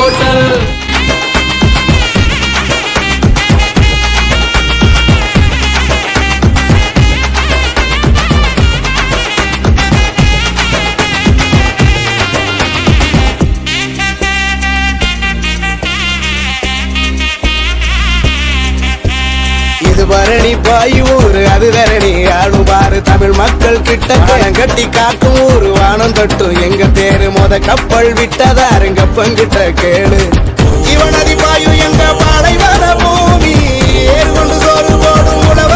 hotel இது பரணி பாய் ஊரு அது தரணி ஆளுபாரு தமிழ் மக்கள் கிட்ட பணம் கட்டி காக்கும் ஊரு வானம் தொட்டும் எங்க பேரு மொத கப்பல் விட்டதாருங்க பங்கிட்ட கேளு இவனதி பாயு எங்க பாலைவன பூமி ஏறு கொண்டு சோறு போடும் உழவ